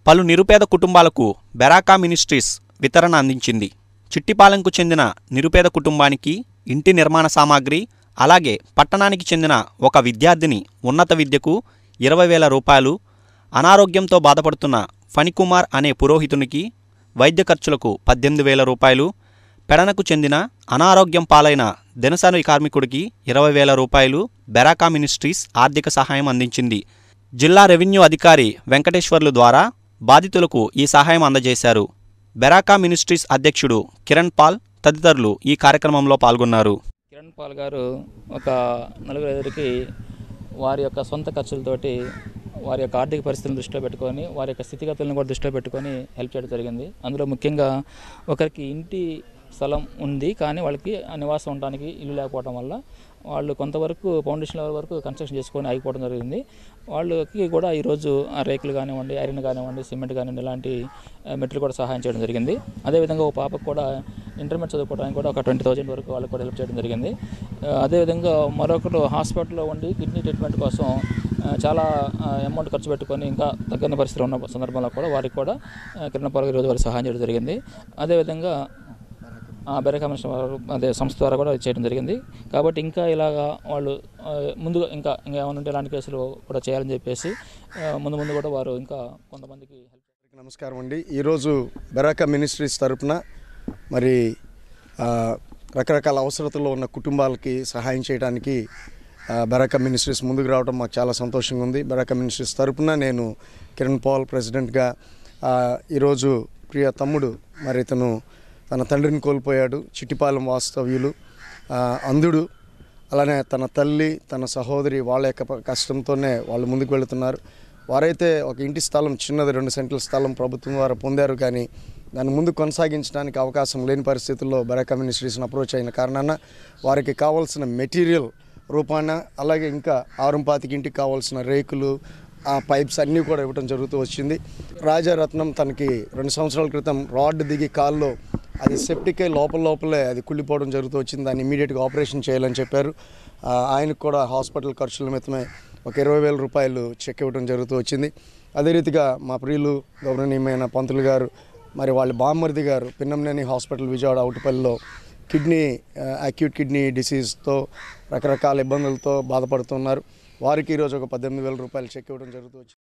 పలు నిరుపేద కుటుంబాలకు బెరాకా మినిస్ట్రీస్ వితరణ అందించింది చిట్టిపాలెంకు చెందిన నిరుపేద కుటుంబానికి ఇంటి నిర్మాణ సామాగ్రి అలాగే పట్టణానికి చెందిన ఒక విద్యార్థిని ఉన్నత విద్యకు ఇరవై వేల రూపాయలు అనారోగ్యంతో బాధపడుతున్న ఫణికుమార్ అనే పురోహితునికి వైద్య ఖర్చులకు పద్దెనిమిది వేల రూపాయలు పెడనకు చెందిన అనారోగ్యం పాలైన దినసరి కార్మికుడికి ఇరవై వేల రూపాయలు బెరాకా మినిస్ట్రీస్ ఆర్థిక సహాయం అందించింది జిల్లా రెవెన్యూ అధికారి వెంకటేశ్వర్లు ద్వారా బాధితులకు ఈ సహాయం అందజేశారు బెరాకా మినిస్ట్రీస్ అధ్యక్షుడు కిరణ్ పాల్ తదితరులు ఈ కార్యక్రమంలో పాల్గొన్నారు కిరణ్ పాల్ గారు ఒక నలుగురు ఐదుగురికి వారి యొక్క సొంత ఖర్చులతోటి వారి యొక్క ఆర్థిక పరిస్థితులను దృష్టిలో పెట్టుకొని వారి యొక్క స్థితిగతులను కూడా దృష్టిలో పెట్టుకొని హెల్ప్ చేయడం జరిగింది అందులో ముఖ్యంగా ఒకరికి ఇంటి స్థలం ఉంది కానీ వాళ్ళకి ఆ నివాసం ఉండడానికి ఇల్లు లేకపోవడం వల్ల వాళ్ళు కొంతవరకు ఫౌండేషన్ లెవెల్ వరకు కన్స్ట్రక్షన్ చేసుకొని ఆగిపోవడం జరిగింది వాళ్ళకి కూడా ఈరోజు ఆ రేకులు కానివ్వండి ఐరన్ కానివ్వండి సిమెంట్ కానివ్వండి ఇలాంటి మెటీరియల్ కూడా సహాయం చేయడం జరిగింది అదేవిధంగా ఒక పాపకు కూడా ఇంటర్మీడియట్ చదువుకోవడానికి కూడా ఒక ట్వంటీ థౌజండ్ వరకు వాళ్ళకి కూడా హెల్ప్ చేయడం జరిగింది ఆ, అదేవిధంగా మరొకరు హాస్పిటల్లో ఉండి కిడ్నీ ట్రీట్మెంట్ కోసం ఆ, చాలా అమౌంట్ ఖర్చు పెట్టుకొని ఇంకా తగ్గని పరిస్థితులు ఉన్న సందర్భంలో కూడా వారికి కూడా ఆ, కిరణ్ పాల్ ఈరోజు వారికి సహాయం చేయడం జరిగింది అదేవిధంగా బెర కమిషన్ వారు అదే సంస్థ ద్వారా కూడా చేయడం జరిగింది కాబట్టి ఇంకా ఇలాగా వాళ్ళు ఆ, ముందుగా ఇంకా ఇంకా ఏమైనా ఉంటే ఇలాంటి కేసులు కూడా చేయాలని చెప్పేసి ఆ, ముందు ముందు కూడా వారు ఇంకా కొంతమందికి హెల్ప్ అందరికీ నమస్కారం అండి ఈరోజు బెరాకా మినిస్ట్రీస్ తరపున మరి ఆ, రకరకాల అవసరతల్లో ఉన్న కుటుంబాలకి సహాయం చేయడానికి ఆ, బెరాకా మినిస్ట్రీస్ ముందుకు రావడం మాకు చాలా సంతోషంగా ఉంది బెరాకా మినిస్ట్రీస్ తరపున నేను కిరణ్ పాల్ ప్రెసిడెంట్గా ఆ, ఈరోజు ప్రియ తమ్ముడు మరి ఇతను తన తండ్రిని కోల్పోయాడు చిట్టిపాలెం వాస్తవ్యులు ఆ, అంధుడు అలానే తన తల్లి తన సహోదరి వాళ్ళ యొక్క ప- కష్టంతోనే వాళ్ళు ముందుకు వెళుతున్నారు వారైతే ఒక ఇంటి స్థలం చిన్నది రెండు సెంట్ల స్థలం ప్రభుత్వం ద్వారా పొందారు కానీ దాన్ని ముందు కొనసాగించడానికి అవకాశం లేని పరిస్థితుల్లో బరాకా మినిస్ట్రీస్ని అప్రోచ్ అయిన కారణాన వారికి కావాల్సిన మెటీరియల్ రూపాన అలాగే ఇంకా ఆరుంపాతికి ఇంటికి కావాల్సిన రేకులు ఆ పైప్స్ అన్నీ కూడా ఇవ్వడం జరుగుతూ వచ్చింది రాజారత్నం తనకి రెండు సంవత్సరాల క్రితం రాడ్ దిగి కాల్లో అది సెప్టిక్ అయి లోపల లోపలే అది కుళ్ళిపోవడం జరుగుతూ వచ్చింది దాన్ని ఇమీడియట్గా ఆపరేషన్ చేయాలని చెప్పారు ఆ, ఆయనకు కూడా హాస్పిటల్ ఖర్చుల నిమిత్తమే ఒక ఇరవై వేల రూపాయలు చెక్ ఇవ్వడం జరుగుతూ వచ్చింది అదే రీతిగా మా ప్రియులు గౌరవనీయమైన పంతులు గారు మరి వాళ్ళ బామ్మర్ది గారు పిన్నంనేని హాస్పిటల్ విజయవాడ అవుటుపల్లిలో కిడ్నీ అక్యూట్ కిడ్నీ డిసీజ్తో రకరకాల ఇబ్బందులతో బాధపడుతున్నారు వారికి ఈరోజు ఒక పద్దెనిమిది వేల రూపాయలు చెక్ ఇవ్వడం జరుగుతూ వచ్చింది